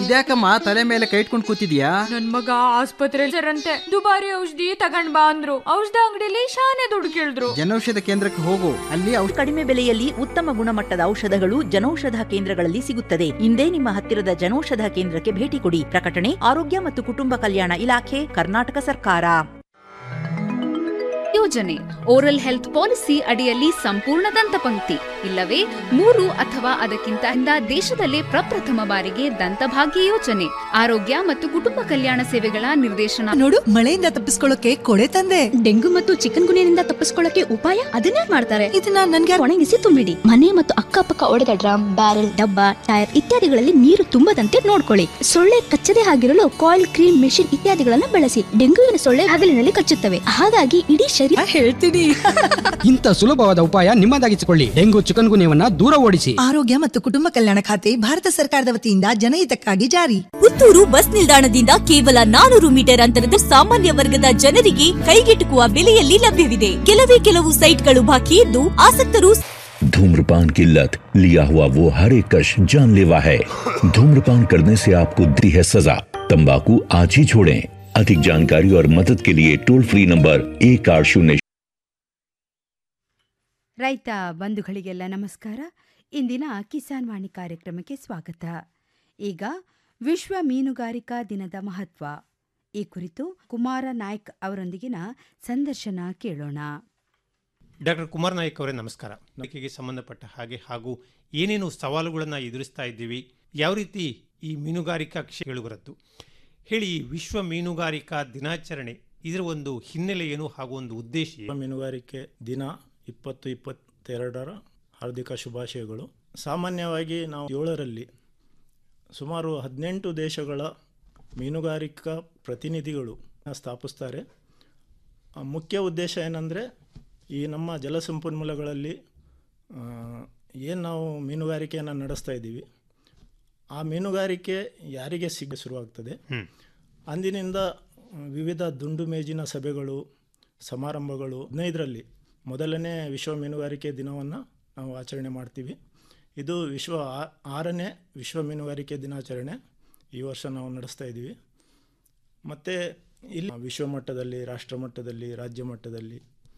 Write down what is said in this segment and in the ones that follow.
ಇದ್ಯಾಕಮ್ಮ ತಲೆ ಮೇಲೆ ಕೈ ಇಟ್ಕೊಂಡು ಕೂತಿದ್ಯಾ ನನ್ ಮಗ ಆಸ್ಪತ್ರೆಲಿರಂತೆ ದುಬಾರಿ ಔಷಧಿ ತಗೊಂಡ್ ಬಾ ಅಂದ್ರು ಔಷಧ ಅಂಗಡಿಲಿ ಶಾನೆ ದುಡ್ಡು ಕೇಳಿದ್ರು ಜನೌಷಧ ಕೇಂದ್ರಕ್ಕೆ ಹೋಗು ಅಲ್ಲಿ ಔಷಧ ಕಡಿಮೆ ಬೆಲೆಯಲ್ಲಿ ಉತ್ತಮ ಗುಣಮಟ್ಟದ ಔಷಧಗಳು ಜನೌಷಧ ಕೇಂದ್ರಗಳಲ್ಲಿ ಸಿಗುತ್ತದೆ ಇಂದೇ ನಿಮ್ಮ ಹತ್ತಿರದ ಜನೌಷಧ ಕೇಂದ್ರಕ್ಕೆ ಭೇಟಿ ಕೊಡಿ ಪ್ರಕಟಣೆ ಆರೋಗ್ಯ ಮತ್ತು ಕುಟುಂಬ ಕಲ್ಯಾಣ ಇಲಾಖೆ ಕರ್ನಾಟಕ ಸರ್ಕಾರ ಯೋಜನೆ ಓರಲ್ ಹೆಲ್ತ್ ಪಾಲಿಸಿ ಅಡಿಯಲ್ಲಿ ಸಂಪೂರ್ಣ ದಂತಪಂಕ್ತಿ ಇಲ್ಲವೇ ಮೂರು ಅಥವಾ ಅದಕ್ಕಿಂತ ಹಿಂದ ದೇಶದಲ್ಲೇ ಪ್ರಪ್ರಥಮ ಬಾರಿಗೆ ದಂತಭಾಗ್ಯ ಯೋಜನೆ ಆರೋಗ್ಯ ಮತ್ತು ಕುಟುಂಬ ಕಲ್ಯಾಣ ಸೇವೆಗಳ ನಿರ್ದೇಶನ ನೋಡು ಮಳೆಯಿಂದ ತಪ್ಪಿಸ್ಕೊಳ್ಳೋಕೆ ಕೊಡೆ ತಂದೆ ಡೆಂಗು ಮತ್ತು ಚಿಕನ್ ಗುನಿಯಿಂದ ತಪ್ಪಿಸ್ಕೊಳ್ಳಕ್ಕೆ ಉಪಾಯ ಅದನ್ನೇ ಮಾಡ್ತಾರೆ ಇದನ್ನ ನನ್ಗೆ ಒಣಗಿಸಿ ತುಂಬಿಡಿ ಮನೆ ಮತ್ತು ಅಕ್ಕಪಕ್ಕ ಒಡೆದ ಡ್ರಮ್ ಬ್ಯಾರೆಲ್ ಡಬ್ಬ ಟೈರ್ ಇತ್ಯಾದಿಗಳಲ್ಲಿ ನೀರು ತುಂಬದಂತೆ ನೋಡ್ಕೊಳ್ಳಿ ಸೊಳ್ಳೆ ಕಚ್ಚದೆ ಆಗಿರಲು ಕಾಯಿಲ್ ಕ್ರೀಮ್ ಮೆಷಿನ್ ಇತ್ಯಾದಿಗಳನ್ನು ಬಳಸಿ ಡೆಂಗುವಿನ ಸೊಳ್ಳೆ ಹಗಲಿನಲ್ಲಿ ಕಚ್ಚುತ್ತವೆ ಹಾಗಾಗಿ ಇಡೀ ಶರೀರ ಹೇಳ್ತೀನಿ ಇಂಥ ಸುಲಭವಾದ ಉಪಾಯ ನಿಮ್ಮದಾಗಿಸಿಕೊಳ್ಳಿ ಡೆಂಗು ಚಿಕನ್ ಗುನ್ಯವನ್ನ ದೂರ ಓಡಿಸಿ ಆರೋಗ್ಯ ಮತ್ತು ಕುಟುಂಬ ಕಲ್ಯಾಣ ಖಾತೆ ಭಾರತ ಸರ್ಕಾರದ ವತಿಯಿಂದ ಜನಹಿತಕ್ಕಾಗಿ ಜಾರಿ ಪುತ್ತೂರು ಬಸ್ ನಿಲ್ದಾಣದಿಂದ ಕೇವಲ ನಾನೂರು ಮೀಟರ್ ಅಂತರದ ಸಾಮಾನ್ಯ ವರ್ಗದ ಜನರಿಗೆ ಕೈಗೆಟುಕುವ ಬೆಲೆಯಲ್ಲಿ ಲಭ್ಯವಿದೆ ಕೆಲವೇ ಕೆಲವು ಸೈಟ್ಗಳು ಬಾಕಿ ಇದ್ದು ಆಸಕ್ತರು धूम्रपान की लत लिया हुआ वो हर एक कश जानलेवा है धूम्रपान करने से आपको दी है सजा तंबाकू आज ही छोड़ें अधिक जानकारी और मदद के लिए टोल फ्री नंबर एक आठ शून्य ರೈತ ಬಂಧುಗಳಿಗೆಲ್ಲ ನಮಸ್ಕಾರ ಇಂದಿನ ಕಿಸಾನ್ ವಾಣಿ ಕಾರ್ಯಕ್ರಮಕ್ಕೆ ಸ್ವಾಗತ ಈಗ ವಿಶ್ವ ಮೀನುಗಾರಿಕಾ ದಿನದ ಮಹತ್ವ ಈ ಕುರಿತು ಕುಮಾರ ನಾಯ್ಕ್ ಅವರೊಂದಿಗಿನ ಸಂದರ್ಶನ ಕೇಳೋಣ ಡಾಕ್ಟರ್ ಕುಮಾರ್ ನಾಯಕ್ ಅವರೇ ನಮಸ್ಕಾರ ನಂಬಿಕೆಗೆ ಸಂಬಂಧಪಟ್ಟ ಹಾಗೆ ಹಾಗೂ ಏನೇನು ಸವಾಲುಗಳನ್ನು ಎದುರಿಸ್ತಾ ಇದ್ದೀವಿ ಯಾವ ರೀತಿ ಈ ಮೀನುಗಾರಿಕಾ ಕ್ಷೇತ್ರಗಳದ್ದು ಹೇಳಿ ಈ ವಿಶ್ವ ಮೀನುಗಾರಿಕಾ ದಿನಾಚರಣೆ ಇದರ ಒಂದು ಹಿನ್ನೆಲೆ ಏನು ಹಾಗೂ ಒಂದು ಉದ್ದೇಶ ಏನು? ಮೀನುಗಾರಿಕೆ ದಿನ ಇಪ್ಪತ್ತು ಇಪ್ಪತ್ತೆರಡರ ಹಾರ್ದಿಕ ಶುಭಾಶಯಗಳು ಸಾಮಾನ್ಯವಾಗಿ ನಾವು ಏಳರಲ್ಲಿ ಸುಮಾರು ಹದಿನೆಂಟು ದೇಶಗಳ ಮೀನುಗಾರಿಕಾ ಪ್ರತಿನಿಧಿಗಳು ಸ್ಥಾಪಿಸ್ತಾರೆ ಆ ಮುಖ್ಯ ಉದ್ದೇಶ ಏನಂದರೆ ಈ ನಮ್ಮ ಜಲಸಂಪನ್ಮೂಲಗಳಲ್ಲಿ ಏನು ನಾವು ಮೀನುಗಾರಿಕೆಯನ್ನು ನಡೆಸ್ತಾ ಇದ್ದೀವಿ ಆ ಮೀನುಗಾರಿಕೆ ಯಾರಿಗೆ ಸಿಗ ಶುರುವಾಗ್ತದೆ ಅಂದಿನಿಂದ ಆ, ವಿವಿಧ ದುಂಡು ಮೇಜಿನ ಸಭೆಗಳು ಸಮಾರಂಭಗಳು ಹದಿನೈದರಲ್ಲಿ ಮೊದಲನೇ ವಿಶ್ವ ಮೀನುಗಾರಿಕೆ ದಿನವನ್ನು ನಾವು ಆಚರಣೆ ಮಾಡ್ತೀವಿ ಇದು ವಿಶ್ವ ಆ- ಆರನೇ ವಿಶ್ವ ಮೀನುಗಾರಿಕೆ ದಿನಾಚರಣೆ ಈ ವರ್ಷ ನಾವು ನಡೆಸ್ತಾ ಇದ್ದೀವಿ ಮತ್ತು ಇಲ್ಲಿ ವಿಶ್ವ ಮಟ್ಟದಲ್ಲಿ ರಾಷ್ಟ್ರ ಮಟ್ಟದಲ್ಲಿ ರಾಜ್ಯ ಮಟ್ಟದಲ್ಲಿ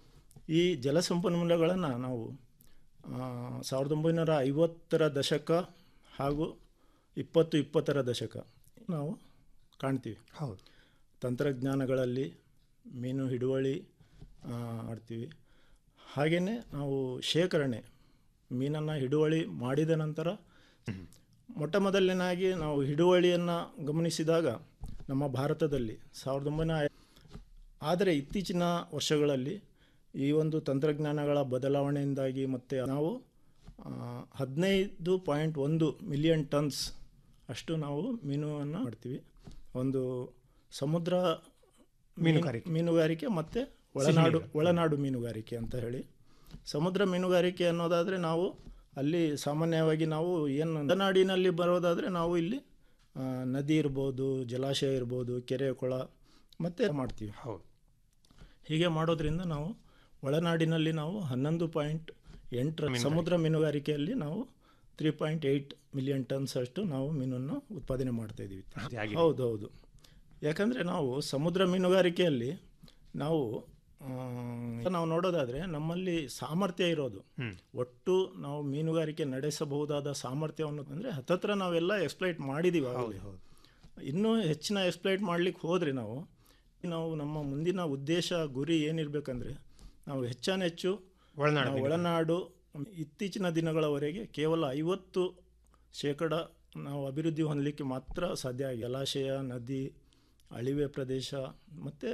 ಈ ಜಲಸಂಪನ್ಮೂಲಗಳನ್ನು ನಾವು ಆ, ಸಾವಿರದ ಒಂಬೈನೂರ ಐವತ್ತರ ದಶಕ ಹಾಗೂ ಇಪ್ಪತ್ತು ಇಪ್ಪತ್ತರ ದಶಕ ನಾವು ಕಾಣ್ತೀವಿ ಹೌದು ತಂತ್ರಜ್ಞಾನಗಳಲ್ಲಿ ಮೀನು ಹಿಡುವಳಿ ಆ, ಮಾಡ್ತೀವಿ ಹಾಗೆಯೇ ನಾವು ಶೇಖರಣೆ ಮೀನನ್ನು ಹಿಡುವಳಿ ಮಾಡಿದ ನಂತರ ಮೊಟ್ಟ ಮೊದಲನೇನಾಗಿ ನಾವು ಹಿಡುವಳಿಯನ್ನು ಗಮನಿಸಿದಾಗ ನಮ್ಮ ಭಾರತದಲ್ಲಿ ಸಾವಿರದ ಒಂಬೈನೂರ ಐ- ಆದರೆ ಇತ್ತೀಚಿನ ವರ್ಷಗಳಲ್ಲಿ ಈ ಒಂದು ತಂತ್ರಜ್ಞಾನಗಳ ಬದಲಾವಣೆಯಿಂದಾಗಿ ಮತ್ತು ನಾವು ಆ, ಹದಿನೈದು ಪಾಯಿಂಟ್ ಒಂದು ಮಿಲಿಯನ್ ಟನ್ಸ್ ಅಷ್ಟು ನಾವು ಮೀನನ್ನು ಮಾಡ್ತೀವಿ ಒಂದು ಸಮುದ್ರ ಮೀನು- ಮೀನುಗಾರಿಕೆ. ಮೀನುಗಾರಿಕೆ ಮತ್ತು ಒಳನಾಡು ಒಳನಾಡು ಮೀನುಗಾರಿಕೆ ಅಂತ ಹೇಳಿ ಸಮುದ್ರ ಮೀನುಗಾರಿಕೆ ಅನ್ನೋದಾದರೆ ನಾವು ಅಲ್ಲಿ ಸಾಮಾನ್ಯವಾಗಿ ನಾವು ಏನು ಒಳನಾಡಿನಲ್ಲಿ ಬರೋದಾದರೆ ನಾವು ಇಲ್ಲಿ ಆ, ನದಿ ಇರ್ಬೋದು ಜಲಾಶಯ ಇರ್ಬೋದು ಕೆರೆ ಕೊಳ ಮತ್ತು ಮಾಡ್ತೀವಿ ಹೌದು ಹೀಗೆ ಮಾಡೋದ್ರಿಂದ ನಾವು ಒಳನಾಡಿನಲ್ಲಿ ನಾವು ಹನ್ನೊಂದು ಪಾಯಿಂಟ್ ಎಂಟರ ಸಮುದ್ರ ಮೀನುಗಾರಿಕೆಯಲ್ಲಿ ನಾವು three point eight million tons ಅಷ್ಟು ನಾವು ಮೀನನ್ನು ಉತ್ಪಾದನೆ ಮಾಡ್ತಾ ಇದ್ದೀವಿ ಅದೇ ಆಗಿದೆ. ಹೌದು ಹೌದು ಯಾಕಂದರೆ ನಾವು ಸಮುದ್ರ ಮೀನುಗಾರಿಕೆಯಲ್ಲಿ ನಾವು ಆ, ನಾವು ನೋಡೋದಾದರೆ ನಮ್ಮಲ್ಲಿ ಸಾಮರ್ಥ್ಯ ಇರೋದು ಒಟ್ಟು ನಾವು ಮೀನುಗಾರಿಕೆ ನಡೆಸಬಹುದಾದ ಸಾಮರ್ಥ್ಯವನ್ನು ಅಂದರೆ ಹತ್ತತ್ರ ನಾವೆಲ್ಲ ಎಕ್ಸ್ಪ್ಲೈಟ್ ಮಾಡಿದ್ದೀವಿ ಆಗಲೇ ಇನ್ನೂ ಹೆಚ್ಚಿನ ಎಕ್ಸ್ಪ್ಲೈಟ್ ಮಾಡ್ಲಿಕ್ಕೆ ಹೋದರೆ ನಾವು ನಾವು ನಮ್ಮ ಮುಂದಿನ ಉದ್ದೇಶ ಗುರಿ ಏನಿರಬೇಕಂದ್ರೆ ನಾವು ಹೆಚ್ಚಾನೆಚ್ಚು ಒಳನಾಡು ನಾವು ಒಳನಾಡು ಇತ್ತೀಚಿನ ದಿನಗಳವರೆಗೆ ಕೇವಲ ಐವತ್ತು ಶೇಕಡ ನಾವು ಅಭಿವೃದ್ಧಿ ಹೊಂದಲಿಕ್ಕೆ ಮಾತ್ರ ಸಾಧ್ಯ ಆಗಿದೆ ಜಲಾಶಯ ನದಿ ಅಳಿವೆ ಪ್ರದೇಶ ಮತ್ತು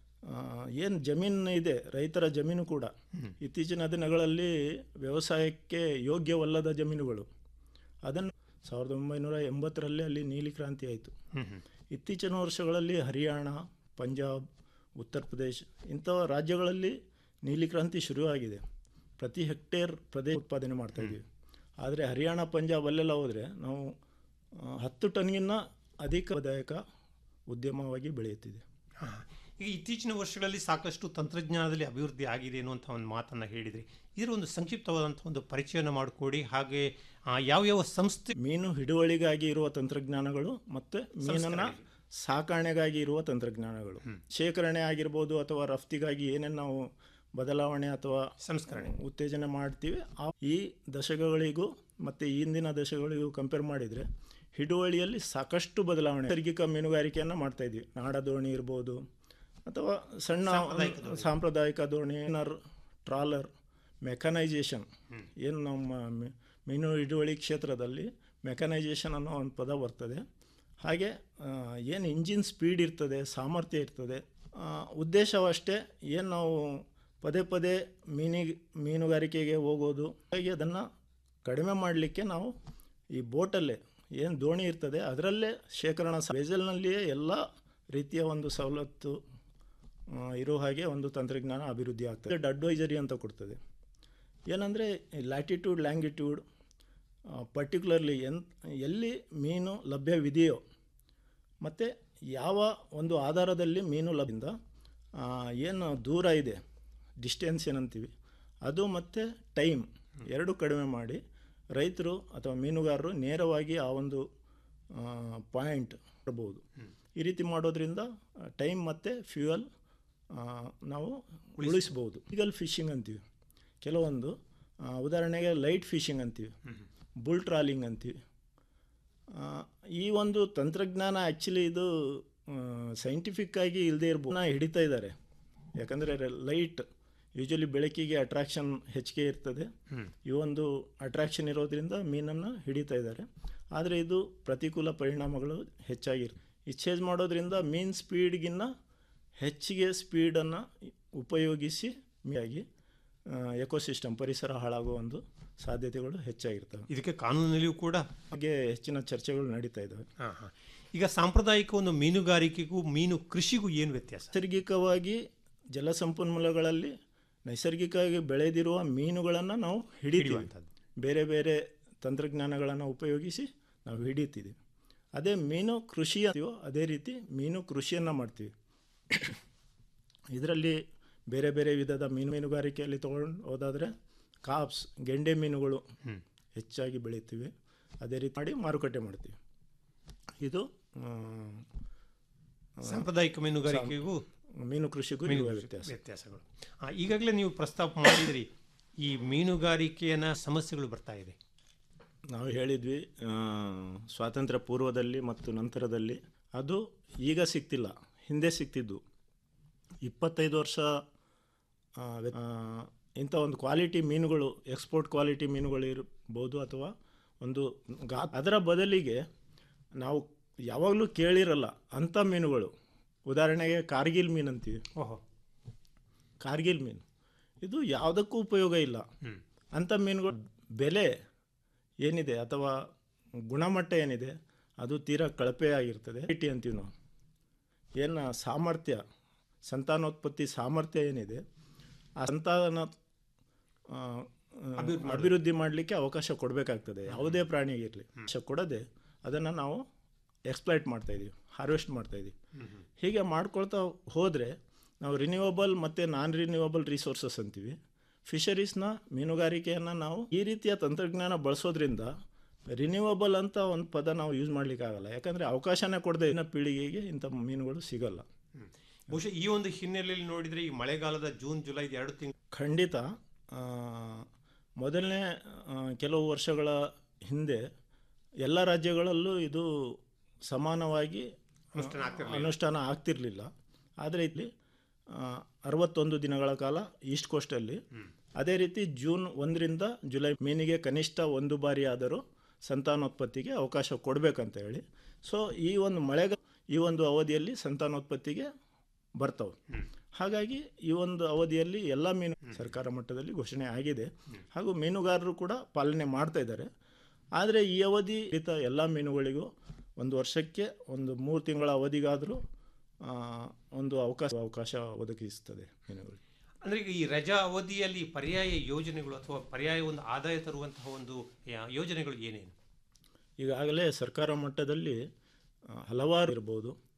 ಏನು ಜಮೀನು ಇದೆ ರೈತರ ಜಮೀನು ಕೂಡ ಇತ್ತೀಚಿನ ದಿನಗಳಲ್ಲಿ ವ್ಯವಸಾಯಕ್ಕೆ ಯೋಗ್ಯವಲ್ಲದ ಜಮೀನುಗಳು ಅದನ್ನು ಸಾವಿರದ ಒಂಬೈನೂರ ಎಂಬತ್ತರಲ್ಲಿ ಅಲ್ಲಿ ನೀಲಿ ಕ್ರಾಂತಿ ಆಯಿತು ಇತ್ತೀಚಿನ ವರ್ಷಗಳಲ್ಲಿ ಹರಿಯಾಣ ಪಂಜಾಬ್ ಉತ್ತರ ಪ್ರದೇಶ್ ಇಂಥ ರಾಜ್ಯಗಳಲ್ಲಿ ನೀಲಿ ಕ್ರಾಂತಿ ಶುರುವಾಗಿದೆ ಪ್ರತಿ ಹೆಕ್ಟೇರ್ ಪ್ರದೇಶ ಉತ್ಪಾದನೆ ಮಾಡ್ತಾ ಇದ್ದೀವಿ ಆದರೆ ಹರಿಯಾಣ ಪಂಜಾಬ್ ಅಲ್ಲೆಲ್ಲ ಹೋದರೆ ನಾವು ಆ, ಹತ್ತು ಟನ್ಗಿನ್ನ ಅಧಿಕ ಆದಾಯಕ ಉದ್ಯಮವಾಗಿ ಬೆಳೆಯುತ್ತಿದೆ ಈಗ ಇತ್ತೀಚಿನ ವರ್ಷಗಳಲ್ಲಿ ಸಾಕಷ್ಟು ತಂತ್ರಜ್ಞಾನದಲ್ಲಿ ಅಭಿವೃದ್ಧಿ ಆಗಿದೆ ಅನ್ನುವಂಥ ಒಂದು ಮಾತನ್ನು ಹೇಳಿದ್ರಿ ಇದರ ಒಂದು ಸಂಕ್ಷಿಪ್ತವಾದಂಥ ಒಂದು ಪರಿಚಯನ ಮಾಡಿಕೊಡಿ ಹಾಗೆ ಆ, ಯಾವ್ಯಾವ ಸಂಸ್ಥೆ ಮೀನು ಹಿಡುವಳಿಗಾಗಿ ಇರುವ ತಂತ್ರಜ್ಞಾನಗಳು ಮತ್ತು ಮೀನನ್ನು ಸಾಕಾಣೆಗಾಗಿ ಇರುವ ತಂತ್ರಜ್ಞಾನಗಳು ಶೇಖರಣೆ ಆಗಿರ್ಬೋದು ಅಥವಾ ರಫ್ತಿಗಾಗಿ ಏನೇನು ನಾವು ಬದಲಾವಣೆ ಅಥವಾ ಸಂಸ್ಕರಣೆ ಉತ್ತೇಜನ ಮಾಡ್ತೀವಿ ಆ ಈ ದಶಕಗಳಿಗೂ ಮತ್ತು ಇಂದಿನ ದಶಕಗಳಿಗೂ ಕಂಪೇರ್ ಮಾಡಿದರೆ ಹಿಡುವಳಿಯಲ್ಲಿ ಸಾಕಷ್ಟು ಬದಲಾವಣೆ ನೈಸರ್ಗಿಕ ಮೀನುಗಾರಿಕೆಯನ್ನು ಮಾಡ್ತಾ ಇದ್ವಿ ನಾಡ ದೋಣಿ ಇರ್ಬೋದು ಅಥವಾ ಸಣ್ಣ ಸಾಂಪ್ರದಾಯಿಕ ದೋಣಿ. ಸಾಂಪ್ರದಾಯಿಕ ದೋಣಿ ನರ್ ಟ್ರಾಲರ್ ಮೆಕನೈಜೇಷನ್ ಏನು ನಮ್ಮ ಮೀ- ಮೀನು ಹಿಡುವಳಿ ಕ್ಷೇತ್ರದಲ್ಲಿ ಮೆಕನೈಜೇಷನ್ ಅನ್ನೋ ಒಂದು ಪದ ಬರ್ತದೆ ಹಾಗೆ ಏನು ಇಂಜಿನ್ ಸ್ಪೀಡ್ ಇರ್ತದೆ ಸಾಮರ್ಥ್ಯ ಇರ್ತದೆ ಆ, ಉದ್ದೇಶವಷ್ಟೇ ಏನು ನಾವು ಪದೇ ಪದೇ ಮೀನಿಗೆ ಮೀನುಗಾರಿಕೆಗೆ ಹೋಗೋದು ಹಾಗೆ ಅದನ್ನು ಕಡಿಮೆ ಮಾಡಲಿಕ್ಕೆ ನಾವು ಈ ಬೋಟಲ್ಲೇ ಏನು ದೋಣಿ ಇರ್ತದೆ ಅದರಲ್ಲೇ ಶೇಖರಣಾ ಸ- ವೆಸಲ್ನಲ್ಲಿಯೇ ಎಲ್ಲ ರೀತಿಯ ಒಂದು ಸವಲತ್ತು ಆ, ಇರೋ ಹಾಗೆ ಒಂದು ತಂತ್ರಜ್ಞಾನ ಅಭಿವೃದ್ಧಿ ಆಗ್ತದೆ ಅಡ್ವೈಸರಿ ಅಂತ ಕೊಡ್ತದೆ ಏನಂದರೆ ಲ್ಯಾಟಿಟ್ಯೂಡ್ ಲ್ಯಾಂಗಿಟ್ಯೂಡ್ ಪರ್ಟಿಕ್ಯುಲರ್ಲಿ ಎನ್ ಎಲ್ಲಿ ಮೀನು ಲಭ್ಯವಿದೆಯೋ ಮತ್ತು ಯಾವ ಒಂದು ಆಧಾರದಲ್ಲಿ ಮೀನು ಲಭ್ಯದಿಂದ ಆ, ಏನು ದೂರ ಇದೆ ಡಿಸ್ಟೆನ್ಸ್ ಏನಂತೀವಿ ಅದು ಮತ್ತು ಟೈಮ್ ಎರಡು ಕಡಿಮೆ ಮಾಡಿ ರೈತರು ಅಥವಾ ಮೀನುಗಾರರು ನೇರವಾಗಿ ಆ ಒಂದು ಪಾಯಿಂಟ್ ಬರ್ಬೋದು ಈ ರೀತಿ ಮಾಡೋದ್ರಿಂದ ಟೈಮ್ ಮತ್ತು ಫ್ಯೂಯಲ್ ನಾವು ಉಳಿಸ್ಬೋದು ಈಗಲ್ ಫಿಶಿಂಗ್ ಅಂತೀವಿ ಕೆಲವೊಂದು ಆ, ಉದಾಹರಣೆಗೆ ಲೈಟ್ ಫಿಶಿಂಗ್ ಅಂತೀವಿ ಬುಲ್ ಟ್ರಾಲಿಂಗ್ ಅಂತೀವಿ ಆ, ಈ ಒಂದು ತಂತ್ರಜ್ಞಾನ ಆ್ಯಕ್ಚುಲಿ ಇದು ಸೈಂಟಿಫಿಕ್ ಆಗಿ ಇಲ್ಲದೆ ಇರ್ಬೋದು ಹಿಡಿತಾ ಇದ್ದಾರೆ ಯಾಕಂದರೆ ಲೈಟ್ ಯೂಶಲಿ ಬೆಳಕಿಗೆ ಅಟ್ರಾಕ್ಷನ್ ಹೆಚ್ಚಿಗೆ ಇರ್ತದೆ ಈ ಒಂದು ಅಟ್ರಾಕ್ಷನ್ ಇರೋದ್ರಿಂದ ಮೀನನ್ನು ಹಿಡಿತಾ ಇದ್ದಾರೆ ಆದರೆ ಇದು ಪ್ರತಿಕೂಲ ಪರಿಣಾಮಗಳು ಹೆಚ್ಚಾಗಿರ್ತದೆ ಈ ಚೇಂಜ್ ಮಾಡೋದ್ರಿಂದ ಮೀನ್ ಸ್ಪೀಡ್ಗಿನ್ನ ಹೆಚ್ಚಿಗೆ ಸ್ಪೀಡನ್ನು ಉಪಯೋಗಿಸಿ ಮೀಯಾಗಿ ಎಕೋಸಿಸ್ಟಮ್ ಪರಿಸರ ಹಾಳಾಗುವ ಒಂದು ಸಾಧ್ಯತೆಗಳು ಹೆಚ್ಚಾಗಿರ್ತವೆ ಇದಕ್ಕೆ ಕಾನೂನಿನಲ್ಲಿಯೂ ಕೂಡ ಹಾಗೆ ಹೆಚ್ಚಿನ ಚರ್ಚೆಗಳು ನಡೀತಾ ಇದ್ದಾವೆ ಹಾಂ ಹಾಂ ಈಗ ಸಾಂಪ್ರದಾಯಿಕ ಒಂದು ಮೀನುಗಾರಿಕೆಗೂ ಮೀನು ಕೃಷಿಗೂ ಏನು ವ್ಯತ್ಯಾಸ ನೈಸರ್ಗಿಕವಾಗಿ ಜಲಸಂಪನ್ಮೂಲಗಳಲ್ಲಿ ನೈಸರ್ಗಿಕವಾಗಿ ಬೆಳೆದಿರುವ ಮೀನುಗಳನ್ನು ನಾವು ಹಿಡಿತೀವಿ ಹಿಡಿಯುವಂಥದ್ದು. ಬೇರೆ ಬೇರೆ ತಂತ್ರಜ್ಞಾನಗಳನ್ನು ಉಪಯೋಗಿಸಿ ನಾವು ಹಿಡಿತೀವಿ ಅದೇ ಮೀನು ಕೃಷಿ ಅಂತೀವೋ ಅದೇ ರೀತಿ ಮೀನು ಕೃಷಿಯನ್ನು ಮಾಡ್ತೀವಿ ಇದರಲ್ಲಿ ಬೇರೆ ಬೇರೆ ವಿಧದ ಮೀನು ಮೀನುಗಾರಿಕೆಯಲ್ಲಿ ತೊಗೊಂಡು ಹೋದಾದರೆ ಕಾಪ್ಸ್ ಗೆಂಡೆ ಮೀನುಗಳು ಹೆಚ್ಚಾಗಿ ಬೆಳಿತೀವಿ ಅದೇ ರೀತಿ ಮಾಡಿ ಮಾರುಕಟ್ಟೆ ಮಾಡ್ತೀವಿ ಇದು ಆ, ಸಾಂಪ್ರದಾಯಿಕ ಮೀನುಗಾರಿಕೆಗೂ ಮೀನು ಕೃಷಿಗೂ ಮೀನು ಇರುವ ಕೃಷಿ- ವ್ಯತ್ಯಾಸ ವ್ಯತ್ಯಾಸಗಳು ಆ, ಈಗಾಗಲೇ ನೀವು ಪ್ರಸ್ತಾಪ ಮಾಡಿದ್ರಿ ಈ ಮೀನುಗಾರಿಕೆಯನ್ನ ಸಮಸ್ಯೆಗಳು ಬರ್ತಾ ಇದೆ ನಾವು ಹೇಳಿದ್ವಿ ಆ, ಸ್ವಾತಂತ್ರ್ಯ ಪೂರ್ವದಲ್ಲಿ ಮತ್ತು ನಂತರದಲ್ಲಿ ಅದು ಈಗ ಸಿಗ್ತಿಲ್ಲ ಹಿಂದೆ ಸಿಗ್ತಿದ್ದು ಇಪ್ಪತ್ತೈದು ವರ್ಷ ಆ, ವ್ಯ- ಆ, ಇಂಥ ಒಂದು ಕ್ವಾಲಿಟಿ ಮೀನುಗಳು ಎಕ್ಸ್ಪೋರ್ಟ್ ಕ್ವಾಲಿಟಿ ಮೀನುಗಳು ಇರ್ಬೋದು ಅಥವಾ ಒಂದು ಗಾ ಅದರ ಬದಲಿಗೆ ನಾವು ಯಾವಾಗಲೂ ಕೇಳಿರಲ್ಲ ಅಂಥ ಮೀನುಗಳು ಉದಾಹರಣೆಗೆ ಕಾರ್ಗಿಲ್ ಮೀನು ಅಂತೀವಿ ಓಹೋ ಕಾರ್ಗಿಲ್ ಮೀನು ಇದು ಯಾವುದಕ್ಕೂ ಉಪಯೋಗ ಇಲ್ಲ ಅಂಥ ಮೀನುಗಳು ಬೆಲೆ ಏನಿದೆ ಅಥವಾ ಗುಣಮಟ್ಟ ಏನಿದೆ ಅದು ತೀರಾ ಕಳಪೆ ಆಗಿರ್ತದೆ ಇಟಿ ಅಂತೀವಿ ನಾವು ಏನು ಸಾಮರ್ಥ್ಯ ಸಂತಾನೋತ್ಪತ್ತಿ ಸಾಮರ್ಥ್ಯ ಏನಿದೆ ಆ ಸಂತಾನ ಆ, ಆ, ಅಭಿವೃದ್ಧಿ ಮಾಡಲಿಕ್ಕೆ ಅವಕಾಶ ಕೊಡಬೇಕಾಗ್ತದೆ ಯಾವುದೇ ಪ್ರಾಣಿಗಿರಲಿ ಅವಕಾಶ ಕೊಡದೆ ಅದನ್ನು ನಾವು ಎಕ್ಸ್ಪ್ಲೈಟ್ ಮಾಡ್ತಾಯಿದ್ದೀವಿ ಹಾರ್ವೆಸ್ಟ್ ಮಾಡ್ತಾಯಿದ್ದೀವಿ ಹೀಗೆ ಮಾಡ್ಕೊಳ್ತಾ ಹೋದರೆ ನಾವು ರಿನ್ಯೂವಬಲ್ ಮತ್ತು ನಾನ್ ರಿನ್ಯೂವಬಲ್ ರಿಸೋರ್ಸಸ್ ಅಂತೀವಿ ಫಿಶರೀಸ್ನ ಮೀನುಗಾರಿಕೆಯನ್ನು ನಾವು ಈ ರೀತಿಯ ತಂತ್ರಜ್ಞಾನ ಬಳಸೋದ್ರಿಂದ ರಿನ್ಯೂವಬಲ್ ಅಂತ ಒಂದು ಪದ ನಾವು ಯೂಸ್ ಮಾಡಲಿಕ್ಕಾಗಲ್ಲ ಯಾಕಂದರೆ ಅವಕಾಶನೇ ಕೊಡದೆ ಇನ್ನ ಪೀಳಿಗೆಗೆ ಇಂಥ ಮೀನುಗಳು ಸಿಗಲ್ಲ ಬಹುಶಃ ಈ ಒಂದು ಹಿನ್ನೆಲೆಯಲ್ಲಿ ನೋಡಿದ್ರೆ ಈ ಮಳೆಗಾಲದ ಜೂನ್ ಜುಲೈ ಎರಡು ತಿಂಗಳು ಖಂಡಿತ ಆ, ಮೊದಲನೇ ಆ, ಕೆಲವು ವರ್ಷಗಳ ಹಿಂದೆ ಎಲ್ಲ ರಾಜ್ಯಗಳಲ್ಲೂ ಇದು ಸಮಾನವಾಗಿ ಅನುಷ್ಠಾನ ಆಗ್ತಿರ್ಲಿಲ್ಲ. ಅನುಷ್ಠಾನ ಆಗ್ತಿರಲಿಲ್ಲ ಆದರೆ ಇಲ್ಲಿ ಆ, ಅರವತ್ತೊಂದು ದಿನಗಳ ಕಾಲ ಈಸ್ಟ್ ಕೋಸ್ಟಲ್ಲಿ ಅದೇ ರೀತಿ ಜೂನ್ ಒಂದರಿಂದ ಜುಲೈ ಮೀನಿಗೆ ಕನಿಷ್ಠ ಒಂದು ಬಾರಿ ಆದರೂ ಸಂತಾನೋತ್ಪತ್ತಿಗೆ ಅವಕಾಶ ಕೊಡಬೇಕಂತ ಹೇಳಿ ಸೊ ಈ ಒಂದು ಮಳೆಗ ಈ ಒಂದು ಅವಧಿಯಲ್ಲಿ ಸಂತಾನೋತ್ಪತ್ತಿಗೆ ಬರ್ತವೆ ಹಾಗಾಗಿ ಈ ಒಂದು ಅವಧಿಯಲ್ಲಿ ಎಲ್ಲ ಮೀನು ಸರ್ಕಾರ ಮಟ್ಟದಲ್ಲಿ ಘೋಷಣೆ ಆಗಿದೆ ಹಾಗೂ ಮೀನುಗಾರರು ಕೂಡ ಪಾಲನೆ ಮಾಡ್ತಾ ಇದ್ದಾರೆ ಆದರೆ ಈ ಅವಧಿ ರಹಿತ ಎಲ್ಲ ಮೀನುಗಳಿಗೂ ಒಂದು ವರ್ಷಕ್ಕೆ ಒಂದು ಮೂರು ತಿಂಗಳ ಅವಧಿಗಾದರೂ ಆ, ಒಂದು ಅವಕಾಶ ಅವಕಾಶ ಒದಗಿಸ್ತದೆ ಮೀನುಗಳು ಅಂದ್ರೆ ಈಗ ಈ ರಜಾ ಅವಧಿಯಲ್ಲಿ ಪರ್ಯಾಯ ಯೋಜನೆಗಳು ಅಥವಾ ಪರ್ಯಾಯ ಒಂದು ಆದಾಯ ತರುವಂತಹ ಒಂದು ಯಾ- ಯೋಜನೆಗಳು ಏನೇನು ಈಗಾಗಲೇ ಸರ್ಕಾರ ಮಟ್ಟದಲ್ಲಿ ಆ, ಹಲವಾರು ಇರ್ಬೋದು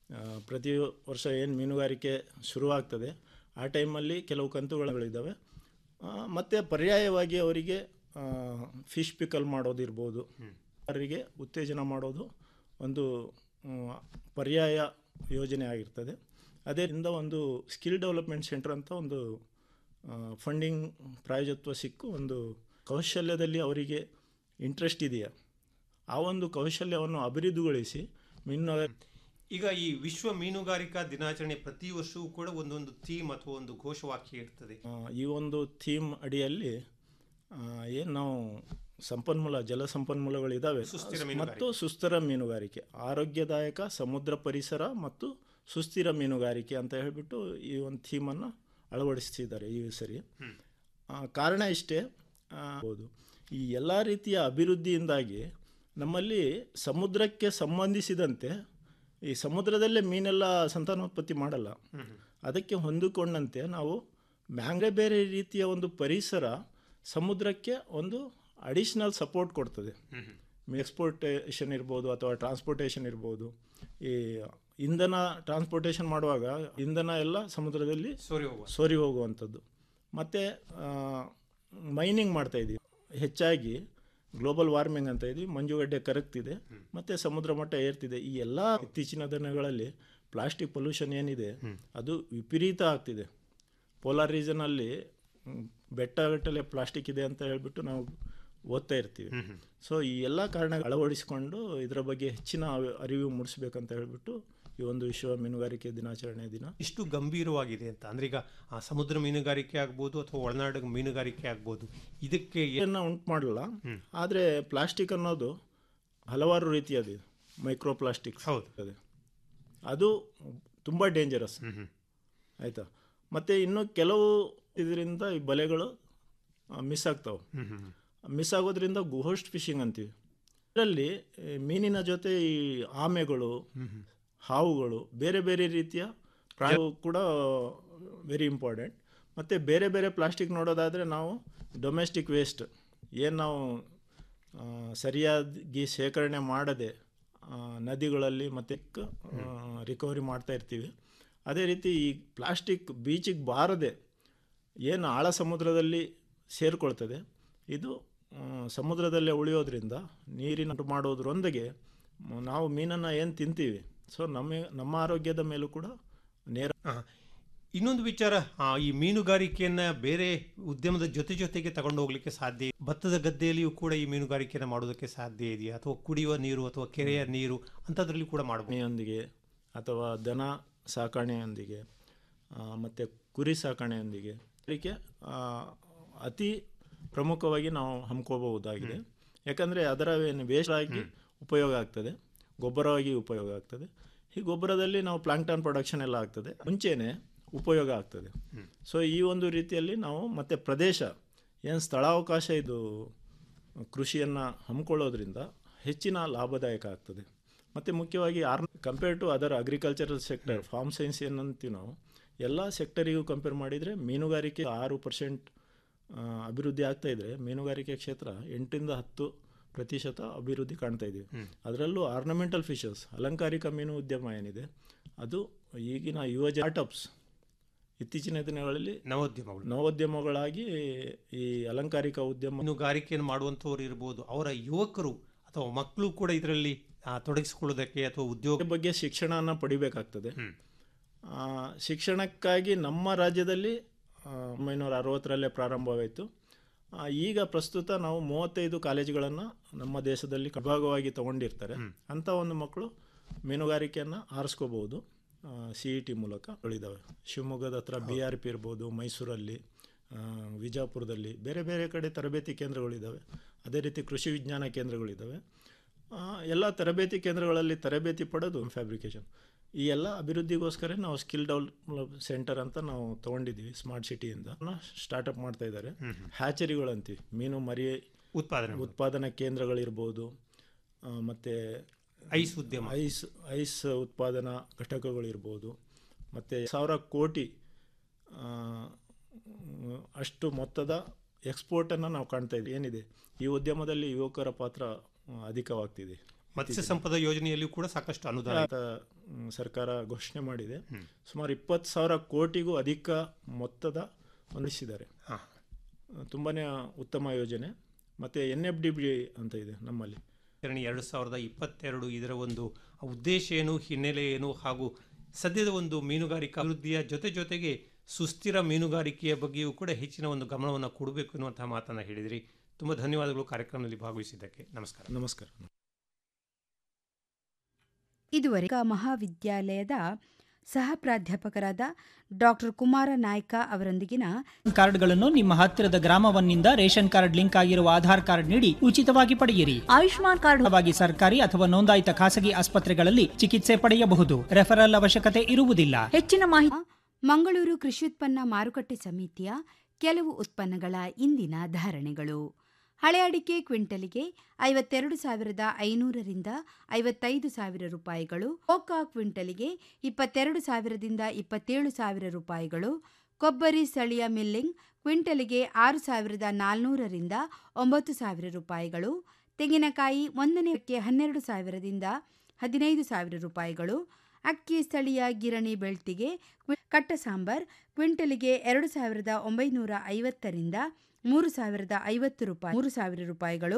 ಆ, ಪ್ರತಿ ವರ್ಷ ಏನು ಮೀನುಗಾರಿಕೆ ಶುರುವಾಗ್ತದೆ ಆ ಟೈಮಲ್ಲಿ ಕೆಲವು ಕಂತುಗಳಿದ್ದಾವೆ ಮತ್ತು ಪರ್ಯಾಯವಾಗಿ ಅವರಿಗೆ ಫಿಶ್ ಪಿಕಲ್ ಮಾಡೋದಿರ್ಬೋದು ಅವರಿಗೆ ಉತ್ತೇಜನ ಮಾಡೋದು ಒಂದು ಮ್, ಪರ್ಯಾಯ ಯೋಜನೆ ಆಗಿರ್ತದೆ ಅದರಿಂದ ಒಂದು ಸ್ಕಿಲ್ ಡೆವಲಪ್ಮೆಂಟ್ ಸೆಂಟರ್ ಅಂತ ಒಂದು ಫಂಡಿಂಗ್ ಪ್ರಾಯೋಜತ್ವ ಸಿಕ್ಕು ಒಂದು ಕೌಶಲ್ಯದಲ್ಲಿ ಅವರಿಗೆ ಇಂಟ್ರೆಸ್ಟ್ ಇದೆಯಾ ಆ ಒಂದು ಕೌಶಲ್ಯವನ್ನು ಅಭಿವೃದ್ಧಿಗೊಳಿಸಿ ಮೀನು ಈಗ ಈ ವಿಶ್ವ ಮೀನುಗಾರಿಕಾ ದಿನಾಚರಣೆ ಪ್ರತಿ ವರ್ಷವೂ ಕೂಡ ಒಂದೊಂದು ಥೀಮ್ ಅಥವಾ ಒಂದು ಘೋಷವಾಕ್ಯ ಇರ್ತದೆ ಆ, ಈ ಒಂದು ಥೀಮ್ ಅಡಿಯಲ್ಲಿ ಏನು ನಾವು ಸಂಪನ್ಮೂಲ ಜಲ ಸಂಪನ್ಮೂಲಗಳಿದ್ದಾವೆ ಸುಸ್ಥಿರ ಮತ್ತು ಸುಸ್ಥಿರ ಮೀನುಗಾರಿಕೆ ಆರೋಗ್ಯದಾಯಕ ಸಮುದ್ರ ಪರಿಸರ ಮತ್ತು ಸುಸ್ಥಿರ ಮೀನುಗಾರಿಕೆ ಅಂತ ಹೇಳಿಬಿಟ್ಟು ಈ ಒಂದು ಥೀಮನ್ನು ಅಳವಡಿಸಿದ್ದಾರೆ ಈ ಸರಿ ಆ, ಕಾರಣ ಇಷ್ಟೇ ಆ, ಹೌದು ಈ ಎಲ್ಲ ರೀತಿಯ ಅಭಿವೃದ್ಧಿಯಿಂದಾಗಿ ನಮ್ಮಲ್ಲಿ ಸಮುದ್ರಕ್ಕೆ ಸಂಬಂಧಿಸಿದಂತೆ ಈ ಸಮುದ್ರದಲ್ಲೇ ಮೀನೆಲ್ಲ ಸಂತಾನೋತ್ಪತ್ತಿ ಮಾಡಲ್ಲ ಅದಕ್ಕೆ ಹೊಂದಿಕೊಂಡಂತೆ ನಾವು ಬೇರೆ ಬೇರೆ ರೀತಿಯ ಒಂದು ಪರಿಸರ ಸಮುದ್ರಕ್ಕೆ ಒಂದು ಅಡಿಷ್ನಲ್ ಸಪೋರ್ಟ್ ಕೊಡ್ತದೆ ಎಕ್ಸ್ಪೋರ್ಟೇಷನ್ ಇರ್ಬೋದು ಅಥವಾ ಟ್ರಾನ್ಸ್ಪೋರ್ಟೇಷನ್ ಇರ್ಬೋದು ಈ ಇಂಧನ ಟ್ರಾನ್ಸ್ಪೋರ್ಟೇಷನ್ ಮಾಡುವಾಗ ಇಂಧನ ಎಲ್ಲ ಸಮುದ್ರದಲ್ಲಿ ಸೋರಿ ಹೋಗುವ ಸೋರಿ ಹೋಗುವಂಥದ್ದು ಮತ್ತು ಮೈನಿಂಗ್ ಮಾಡ್ತಾ ಇದ್ದೀವಿ ಹೆಚ್ಚಾಗಿ ಗ್ಲೋಬಲ್ ವಾರ್ಮಿಂಗ್ ಅಂತ ಇದ್ವಿ ಮಂಜುಗಡ್ಡೆ ಕರಗ್ತಿದೆ ಮತ್ತು ಸಮುದ್ರ ಮಟ್ಟ ಏರ್ತಿದೆ ಈ ಎಲ್ಲ ಇತ್ತೀಚಿನ ದಿನಗಳಲ್ಲಿ ಪ್ಲಾಸ್ಟಿಕ್ ಪೊಲ್ಯೂಷನ್ ಏನಿದೆ ಅದು ವಿಪರೀತ ಆಗ್ತಿದೆ ಪೋಲಾರ್ ರೀಜನಲ್ಲಿ ಬೆಟ್ಟಗಟ್ಟಲೆ ಪ್ಲಾಸ್ಟಿಕ್ ಇದೆ ಅಂತ ಹೇಳ್ಬಿಟ್ಟು ನಾವು ಓದ್ತಾ ಇರ್ತೀವಿ ಸೊ ಈ ಎಲ್ಲ ಕಾರಣ ಅಳವಡಿಸಿಕೊಂಡು ಇದರ ಬಗ್ಗೆ ಹೆಚ್ಚಿನ ಅವ- ಅರಿವು ಮೂಡಿಸ್ಬೇಕಂತ ಹೇಳ್ಬಿಟ್ಟು ಈ ಒಂದು ವಿಶ್ವ ಮೀನುಗಾರಿಕೆ ದಿನಾಚರಣೆ ದಿನ ಇಷ್ಟು ಗಂಭೀರವಾಗಿದೆ ಅಂತ ಅಂದ್ರೆ ಈಗ ಆ ಸಮುದ್ರ ಮೀನುಗಾರಿಕೆ ಆಗ್ಬೋದು ಅಥವಾ ಒಳನಾಡು ಮೀನುಗಾರಿಕೆ ಆಗ್ಬೋದು ಇದಕ್ಕೆ ಏ- ಇದನ್ನು ಉಂಟು ಮಾಡಲ್ಲ ಆದರೆ ಪ್ಲಾಸ್ಟಿಕ್ ಅನ್ನೋದು ಹಲವಾರು ರೀತಿಯದು ಮೈಕ್ರೋ ಪ್ಲಾಸ್ಟಿಕ್ ಹೌದು ಅದೇ ಅದು ತುಂಬ ಡೇಂಜರಸ್ ಆಯಿತಾ ಮತ್ತು ಇನ್ನು ಕೆಲವು ಇದರಿಂದ ಈ ಬಲೆಗಳು ಮಿಸ್ ಆಗ್ತಾವೆ ಮಿಸ್ ಆಗೋದ್ರಿಂದ ಗೋಸ್ಟ್ ಫಿಶಿಂಗ್ ಅಂತೀವಿ ಇದರಲ್ಲಿ ಈ ಮೀನಿನ ಜೊತೆ ಈ ಆಮೆಗಳು ಹಾವುಗಳು ಬೇರೆ ಬೇರೆ ರೀತಿಯ ಪ್ರಾಣಿ ಕೂಡ ವೆರಿ ಇಂಪಾರ್ಟೆಂಟ್ ಮತ್ತು ಬೇರೆ ಬೇರೆ ಪ್ಲಾಸ್ಟಿಕ್ ನೋಡೋದಾದರೆ ನಾವು ಡೊಮೆಸ್ಟಿಕ್ ವೇಸ್ಟ್ ಏನು ನಾವು ಆ, ಸರಿಯಾಗಿ ಶೇಖರಣೆ ಮಾಡದೆ ಆ, ನದಿಗಳಲ್ಲಿ ಮತ್ತು ರಿಕವರಿ ಮಾಡ್ತಾ ಇರ್ತೀವಿ ಅದೇ ರೀತಿ ಈ ಪ್ಲಾಸ್ಟಿಕ್ ಬೀಚಿಗೆ ಬಾರದೆ ಏನು ಆಳ ಸಮುದ್ರದಲ್ಲಿ ಸೇರಿಕೊಳ್ತದೆ ಇದು ಆ, ಸಮುದ್ರದಲ್ಲೇ ಉಳಿಯೋದ್ರಿಂದ ನೀರಿನ ಮಾಡೋದ್ರೊಂದಿಗೆ ಮ- ನಾವು ಮೀನನ್ನು ಏನು ತಿಂತೀವಿ ಸೊ ನಮ್ಮ ನಮ್ಮ ಆರೋಗ್ಯದ ಮೇಲೂ ಕೂಡ ನೇರ ಆ, ಇನ್ನೊಂದು ವಿಚಾರ ಆ, ಈ ಮೀನುಗಾರಿಕೆಯನ್ನ ಬೇರೆ ಉದ್ಯಮದ ಜೊತೆ ಜೊತೆಗೆ ತಗೊಂಡು ಹೋಗ್ಲಿಕ್ಕೆ ಸಾಧ್ಯ ಇದೆ. ಭತ್ತದ ಗದ್ದೆಯಲ್ಲಿಯೂ ಕೂಡ ಈ ಮೀನುಗಾರಿಕೆಯನ್ನು ಮಾಡೋದಕ್ಕೆ ಸಾಧ್ಯ ಇದೆಯಾ ಅಥವಾ ಕುಡಿಯುವ ನೀರು ಅಥವಾ ಕೆರೆಯ ನೀರು ಅಂಥದ್ರಲ್ಲಿ ಕೂಡ ಮಾಡಬಹುದು ಸಾಕಣೆಯೊಂದಿಗೆ ಅಥವಾ ದನ ಸಾಕಣೆಯೊಂದಿಗೆ ಮತ್ತು ಕುರಿ ಸಾಕಣೆಯೊಂದಿಗೆ ಅದಕ್ಕೆ ಆ, ಅತಿ ಪ್ರಮುಖವಾಗಿ ನಾವು ಹಮ್ಕೋಬಹುದಾಗಿದೆ ಯಾಕಂದರೆ ಅದರ ಏನು ವೇಸ್ಟ್ ಆಗಿ ಉಪಯೋಗ ಆಗ್ತದೆ ಗೊಬ್ಬರವಾಗಿ ಉಪಯೋಗ ಆಗ್ತದೆ ಈ ಗೊಬ್ಬರದಲ್ಲಿ ನಾವು ಪ್ಲಾಂಕ್ಟನ್ ಪ್ರೊಡಕ್ಷನ್ ಎಲ್ಲ ಆಗ್ತದೆ ಮುಂಚೆನೇ ಉಪಯೋಗ ಆಗ್ತದೆ ಸೊ ಈ ಒಂದು ರೀತಿಯಲ್ಲಿ ನಾವು ಮತ್ತು ಪ್ರದೇಶ ಏನು ಸ್ಥಳಾವಕಾಶ ಇದು ಕೃಷಿಯನ್ನು ಹಮ್ಮಿಕೊಳ್ಳೋದ್ರಿಂದ ಹೆಚ್ಚಿನ ಲಾಭದಾಯಕ ಆಗ್ತದೆ ಮತ್ತು ಮುಖ್ಯವಾಗಿ are compare to other agricultural sector farm science ಏನಂತೀವಿ ನಾವು ಎಲ್ಲ ಸೆಕ್ಟರಿಗೂ ಕಂಪೇರ್ ಮಾಡಿದರೆ ಮೀನುಗಾರಿಕೆ ಆರು ಪರ್ಸೆಂಟ್ ಅಭಿವೃದ್ಧಿ ಆಗ್ತಾ ಇದ್ರೆ ಮೀನುಗಾರಿಕೆ ಕ್ಷೇತ್ರ ಎಂಟರಿಂದ ಹತ್ತು ಪ್ರತಿಶತ ಅಭಿವೃದ್ಧಿ ಕಾಣ್ತಾ ಇದ್ದೀವಿ ಅದರಲ್ಲೂ ಆರ್ನಮೆಂಟಲ್ ಫಿಶಸ್ ಅಲಂಕಾರಿಕ ಮೀನು ಉದ್ಯಮ ಏನಿದೆ ಅದು ಈಗಿನ ಯುವ ಸ್ಟಾರ್ಟಪ್ಸ್ ಇತ್ತೀಚಿನ ದಿನಗಳಲ್ಲಿ ನವೋದ್ಯಮಗಳು ನವೋದ್ಯಮಗಳಾಗಿ ಈ ಅಲಂಕಾರಿಕ ಉದ್ಯಮ ಮೀನುಗಾರಿಕೆಯನ್ನು ಮಾಡುವಂಥವ್ರು ಇರ್ಬೋದು ಅವರ ಯುವಕರು ಅಥವಾ ಮಕ್ಕಳು ಕೂಡ ಇದರಲ್ಲಿ ಆ, ತೊಡಗಿಸಿಕೊಳ್ಳೋದಕ್ಕೆ ಅಥವಾ ಉದ್ಯೋಗ ಇದ್ರ ಬಗ್ಗೆ ಶಿಕ್ಷಣನ ಪಡಿಬೇಕಾಗ್ತದೆ ಆ, ಶಿಕ್ಷಣಕ್ಕಾಗಿ ನಮ್ಮ ರಾಜ್ಯದಲ್ಲಿ ಆ, ಒಂಬೈನೂರ ಅರವತ್ತರಲ್ಲೇ ಪ್ರಾರಂಭವಾಯಿತು ಆ, ಈಗ ಪ್ರಸ್ತುತ ನಾವು ಮೂವತ್ತೈದು ಕಾಲೇಜುಗಳನ್ನು ನಮ್ಮ ದೇಶದಲ್ಲಿ ವಿಭಾಗವಾಗಿ ತಗೊಂಡಿರ್ತಾರೆ ಅಂಥ ಒಂದು ಮಕ್ಕಳು ಮೀನುಗಾರಿಕೆಯನ್ನು ಆರಿಸ್ಕೋಬಹುದು ಸಿ ಇ ಟಿ ಮೂಲಕ ಉಳಿದಾವೆ ಶಿವಮೊಗ್ಗದ ಹತ್ರ ಬಿ ಆರ್ ಪಿ ಇರ್ಬೋದು ಮೈಸೂರಲ್ಲಿ ಆ, ವಿಜಾಪುರದಲ್ಲಿ ಬೇರೆ ಬೇರೆ ಕಡೆ ತರಬೇತಿ ಕೇಂದ್ರಗಳಿದ್ದಾವೆ ಅದೇ ರೀತಿ ಕೃಷಿ ವಿಜ್ಞಾನ ಕೇಂದ್ರಗಳಿದ್ದಾವೆ ಆ, ಎಲ್ಲ ತರಬೇತಿ ಕೇಂದ್ರಗಳಲ್ಲಿ ತರಬೇತಿ ಪಡೆದು ಫ್ಯಾಬ್ರಿಕೇಷನ್ ಈ ಎಲ್ಲ ಅಭಿವೃದ್ಧಿಗೋಸ್ಕರ ನಾವು ಸ್ಕಿಲ್ ಡೆವಲಪ್ ಸೆಂಟರ್ ಅಂತ ನಾವು ತೊಗೊಂಡಿದ್ದೀವಿ ಸ್ಮಾರ್ಟ್ ಸಿಟಿಯಿಂದ ಸ್ಟಾರ್ಟಪ್ ಮಾಡ್ತಾ ಇದ್ದಾರೆ ಹ್ಯಾಚರಿಗಳಂತೀವಿ ಮೀನು ಮರಿ ಉತ್ಪಾದನೆ ಉತ್ಪಾದನಾ ಕೇಂದ್ರಗಳಿರ್ಬೋದು ಆ, ಮತ್ತೆ ಐಸ್ ಉದ್ಯಮ ಐಸ್ ಐಸ್ ಉತ್ಪಾದನಾ ಘಟಕಗಳಿರ್ಬೋದು ಮತ್ತು ಸಾವಿರ ಕೋಟಿ ಆ, ಅಷ್ಟು ಮೊತ್ತದ ಎಕ್ಸ್ಪೋರ್ಟನ್ನು ನಾವು ಕಾಣ್ತಾ ಇದ್ದೀವಿ ಏನಿದೆ ಈ ಉದ್ಯಮದಲ್ಲಿ ಯುವಕರ ಪಾತ್ರ ಆ, ಅಧಿಕವಾಗ್ತಿದೆ ಮತ್ಸ್ಯ ಸಂಪದ ಯೋಜನೆಯಲ್ಲಿಯೂ ಕೂಡ ಸಾಕಷ್ಟು ಅನುದಾನ ಇದೆ. ಆ, ಮ್, ಸರ್ಕಾರ ಘೋಷಣೆ ಮಾಡಿದೆ ಸುಮಾರು ಇಪ್ಪತ್ತು ಸಾವಿರ ಕೋಟಿಗೂ ಅಧಿಕ ಮೊತ್ತದ ಹೊಂದಿಸಿದ್ದಾರೆ ತುಂಬಾ ಉತ್ತಮ ಯೋಜನೆ ಮತ್ತು ಎನ್ ಎಫ್ ಡಿ ಬಿ ಅಂತ ಇದೆ ನಮ್ಮಲ್ಲಿ ಸರಣಿ ಎರಡು ಸಾವಿರದ ಇಪ್ಪತ್ತೆರಡು ಇದರ ಒಂದು ಉದ್ದೇಶ ಏನು ಹಿನ್ನೆಲೆ ಏನು ಹಾಗೂ ಸದ್ಯದ ಒಂದು ಮೀನುಗಾರಿಕಾ ಅಭಿವೃದ್ಧಿಯ ಜೊತೆ ಜೊತೆಗೆ ಸುಸ್ಥಿರ ಮೀನುಗಾರಿಕೆಯ ಬಗ್ಗೆಯೂ ಕೂಡ ಹೆಚ್ಚಿನ ಒಂದು ಗಮನವನ್ನು ಕೊಡಬೇಕು ಎನ್ನುವಂತಹ ಮಾತನ್ನು ಹೇಳಿದಿರಿ ತುಂಬ ಧನ್ಯವಾದಗಳು ಕಾರ್ಯಕ್ರಮದಲ್ಲಿ ಭಾಗವಹಿಸಿದ್ದಕ್ಕೆ ನಮಸ್ಕಾರ ನಮಸ್ಕಾರ ಇದುವರೆಗೆ ಮಹಾವಿದ್ಯಾಲಯದ ಸಹ ಪ್ರಾಧ್ಯಾಪಕರಾದ ಡಾಕ್ಟರ್ ಕುಮಾರ ನಾಯ್ಕ ಅವರೊಂದಿಗಿನ ಕಾರ್ಡ್ಗಳನ್ನು ನಿಮ್ಮ ಹತ್ತಿರದ ಗ್ರಾಮವನ್ನಿಂದ ರೇಷನ್ ಕಾರ್ಡ್ ಲಿಂಕ್ ಆಗಿರುವ ಆಧಾರ್ ಕಾರ್ಡ್ ನೀಡಿ ಉಚಿತವಾಗಿ ಪಡೆಯಿರಿ ಆಯುಷ್ಮಾನ್ ಕಾರ್ಡ್ ವಾಗಿ ಸರ್ಕಾರಿ ಅಥವಾ ನೋಂದಾಯಿತ ಖಾಸಗಿ ಆಸ್ಪತ್ರೆಗಳಲ್ಲಿ ಚಿಕಿತ್ಸೆ ಪಡೆಯಬಹುದು ರೆಫರಲ್ ಅವಶ್ಯಕತೆ ಇರುವುದಿಲ್ಲ ಹೆಚ್ಚಿನ ಮಾಹಿತಿ ಮಂಗಳೂರು ಕೃಷಿ ಉತ್ಪನ್ನ ಮಾರುಕಟ್ಟೆ ಸಮಿತಿಯ ಕೆಲವು ಉತ್ಪನ್ನಗಳ ಇಂದಿನ ಧಾರಣೆಗಳು ಹಳೆ ಅಡಿಕೆ ಕ್ವಿಂಟಲಿಗೆ ಐವತ್ತೆರಡು ಸಾವಿರದ ಐನೂರರಿಂದ ಐವತ್ತೈದು ಸಾವಿರ ರೂಪಾಯಿಗಳು ಕೋಕಾ ಕ್ವಿಂಟಲಿಗೆ ಇಪ್ಪತ್ತೆರಡು ಸಾವಿರದಿಂದ ಇಪ್ಪತ್ತೇಳು ಸಾವಿರ ರೂಪಾಯಿಗಳು ಕೊಬ್ಬರಿ ಸ್ಥಳೀಯ ಮಿಲ್ಲಿಂಗ್ ಕ್ವಿಂಟಲಿಗೆ ಆರು ಸಾವಿರದ ನಾಲ್ನೂರರಿಂದ ಒಂಬತ್ತು ಸಾವಿರ ರೂಪಾಯಿಗಳು ತೆಂಗಿನಕಾಯಿ ಒಂದನೇಕ್ಕೆ ಹನ್ನೆರಡು ಸಾವಿರದಿಂದ ಹದಿನೈದು ಸಾವಿರ ರೂಪಾಯಿಗಳು ಅಕ್ಕಿ ಸ್ಥಳೀಯ ಗಿರಣಿ ಬೆಳ್ತಿಗೆ ಕ್ವಿ- ಕಟ್ಟ ಸಾಂಬಾರ್ ಕ್ವಿಂಟಲಿಗೆ ಎರಡು ಸಾವಿರದ ಒಂಬೈನೂರ ಐವತ್ತರಿಂದ ಮೂರು ಸಾವಿರದ ಐವತ್ತು ರೂಪಾಯಿ ಮೂರು ಸಾವಿರ ರೂಪಾಯಿಗಳು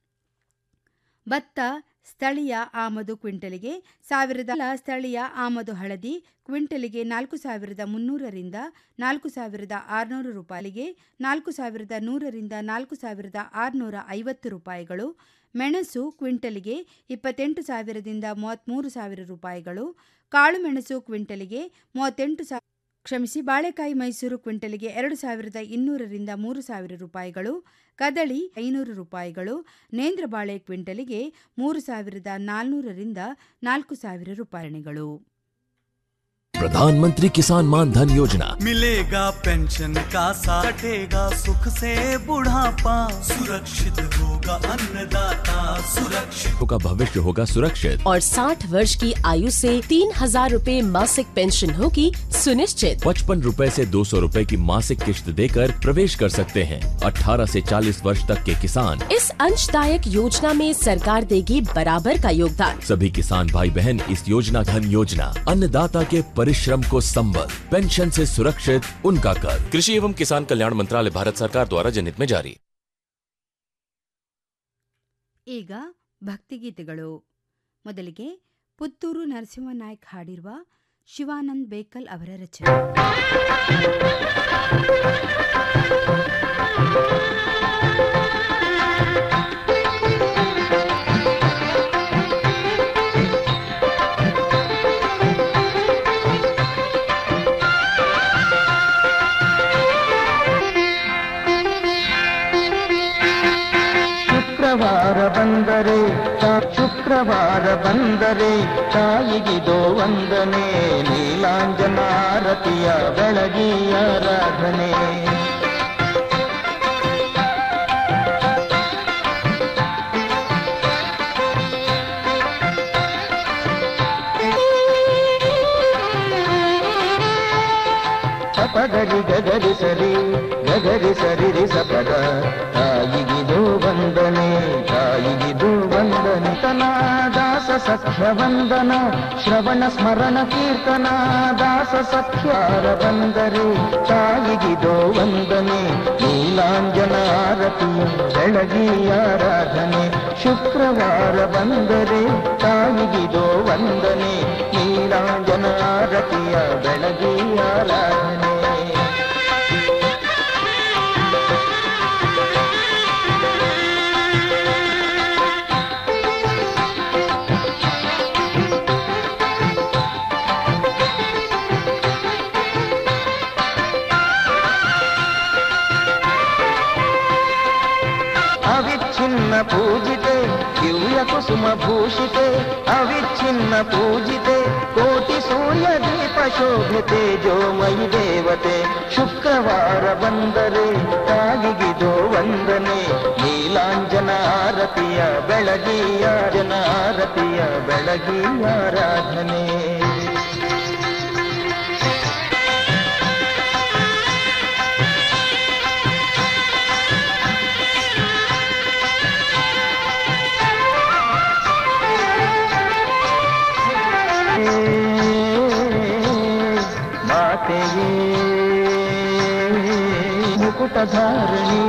ಭತ್ತ ಸ್ಥಳೀಯ ಆಮದು ಕ್ವಿಂಟಲಿಗೆ ಸಾವಿರದ ಸ್ಥಳೀಯ ಆಮದು ಹಳದಿ ಕ್ವಿಂಟಲಿಗೆ ನಾಲ್ಕು ಸಾವಿರದ ಮುನ್ನೂರರಿಂದ ನಾಲ್ಕು ಸಾವಿರದ ಆರುನೂರು ರೂಪಾಯಿಗೆ ನಾಲ್ಕು ಸಾವಿರದ ನೂರರಿಂದ ನಾಲ್ಕು ಸಾವಿರದ ಆರುನೂರ ಐವತ್ತು ರೂಪಾಯಿಗಳು ಮೆಣಸು ಕ್ವಿಂಟಲಿಗೆ ಇಪ್ಪತ್ತೆಂಟು ಸಾವಿರದಿಂದ ಮೂವತ್ತ್ಮೂರು ಸಾವಿರ ರೂಪಾಯಿಗಳು ಕಾಳು ಮೆಣಸು ಕ್ವಿಂಟಲಿಗೆ ಮೂವತ್ತೆಂಟು ಸಾವಿರ ಕ್ಷಮಿಸಿ ಬಾಳೆಕಾಯಿ ಮೈಸೂರು ಕ್ವಿಂಟಲಿಗೆ ಎರಡು ಸಾವಿರದ ಇನ್ನೂರರಿಂದ ಮೂರು ಸಾವಿರ ರೂಪಾಯಿಗಳು ಕದಳಿ ಐನೂರು ರೂಪಾಯಿಗಳು ನೇಂದ್ರ ಬಾಳೆ ಕ್ವಿಂಟಲಿಗೆ ಮೂರು ಸಾವಿರದ ನಾಲ್ನೂರರಿಂದ ನಾಲ್ಕು ಸಾವಿರ ರೂಪಾಯಿಗಳು प्रधानमंत्री किसान मान धन योजना मिलेगा पेंशन का साथ कटेगा सुख से बुढ़ापा सुरक्षित होगा अन्नदाता सुरक्षित का भविष्य होगा सुरक्षित और 60 वर्ष की आयु से तीन हजार रूपए मासिक पेंशन होगी सुनिश्चित पचपन रूपए से दो सौ रूपए की मासिक किश्त देकर प्रवेश कर सकते हैं 18 से 40 वर्ष तक के किसान इस अंशदायक योजना में सरकार देगी बराबर का योगदान सभी किसान भाई बहन इस योजना धन योजना अन्नदाता के परिश्रम को संबल पेंशन से सुरक्षित उनका कर कृषि एवं किसान कल्याण मंत्रालय भारत सरकार द्वारा जनहित में जारी ಈಗ ಭಕ್ತಿಗೀತೆಗಳು ಮೊದಲಿಗೆ ಪುತ್ತೂರು ನರಸಿಂಹನಾಯ್ಕ್ ಹಾಡಿರುವ ಶಿವಾನಂದ್ ಬೇಕಲ್ ಅವರ ರಚನೆ ಶುಕ್ರವಾರ ಬಂದರೆ ತಾ- ಶುಕ್ರವಾರ ಬಂದರೆ ತಾಯಿಗಿದೋ ವಂದನೆ ನೀಲಾಂಜನಾರತಿಯ ಬೆಳಗಿ ಆರಾಧನೆ ಸಪಗರಿ ಗಗರಿ ಸರಿ ಗಗರಿ ಸರಿ ರಿ ಸಪದ ತಾಯಿಗಿದು ವಂದನೆ ತಾಯಿಗಿದು ವಂದನೆ ತನ ದಾಸ ಸಖ್ಯ ವಂದನ ಶ್ರವಣ ಸ್ಮರಣ ಕೀರ್ತನ ದಾಸ ಸಖ್ಯಾರ ಬಂದರೆ ತಾಯಿಗಿದು ವಂದನೆ ನೀಲಾಂಜನ ಆರತಿಯ ಬೆಳಗಿ ಆರಾಧನೆ ಶುಕ್ರವಾರ ಬಂದರೆ ತಾಯಿಗಿದು ವಂದನೆ ನೀಲಾಂಜನ ಆರತಿಯ ಬೆಳಗಿ ಆರಾಧನೆ ಅವಿಚ್ಛಿನ್ನ ಪೂಜಿತೆ ದಿವ್ಯ ಕುಸುಮ ಭೂಷಿತೆ ಅವಿಚ್ಛಿನ್ನ ಪೂಜಿತೆ ಕೋಟಿ ಸೂರ್ಯ ದೀಪ ಶೋಭಿತೆ ಜೋಮಯಿ ದೇವತೆ ಶುಕ್ರವಾರ ಬಂದರೆ ತಾಗಿಗಿದೋ ವಂದನೆ ನೀಲಾಂಜನ ಆರತಿಯ ಬೆಳಗಿಯ ಜನ ಆರತಿಯ ಬೆಳಗಿಯ ಆರಾಧನೆ ಮುಕುಟಧಾರಣಿ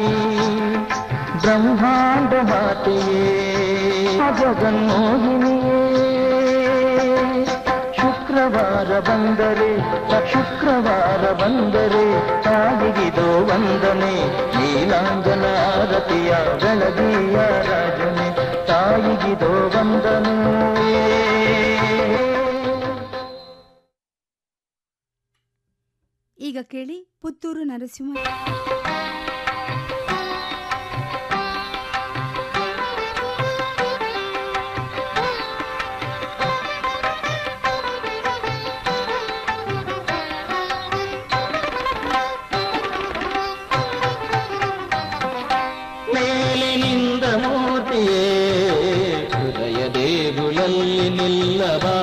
ಬ್ರಹ್ಮಾಂಡ ಮಾತೆಯೇ ಜಗನ್ಮೋಹಿನಿಯೇ ಶುಕ್ರವಾರ ಬಂದರೆ ಶುಕ್ರವಾರ ಬಂದರೆ ತಾಯಿಗಿದೋ ವಂದನೆ ನೀಲಾಂಜನ ಆರತಿಯ ಬೆಳಗಿಯ ರಾಜನೆ ತಾಯಿಗಿದೋ ವಂದನೆ ಈಗ ಕೇಳಿ ಪುತ್ತೂರು ನರಸಿಂಹ ಮೇಲಿನಿಂದ ಮೂರ್ತಿಯೇ ಹೃದಯ ದೇಗುಲಲ್ಲಿ ನಿಲ್ಲಬಾ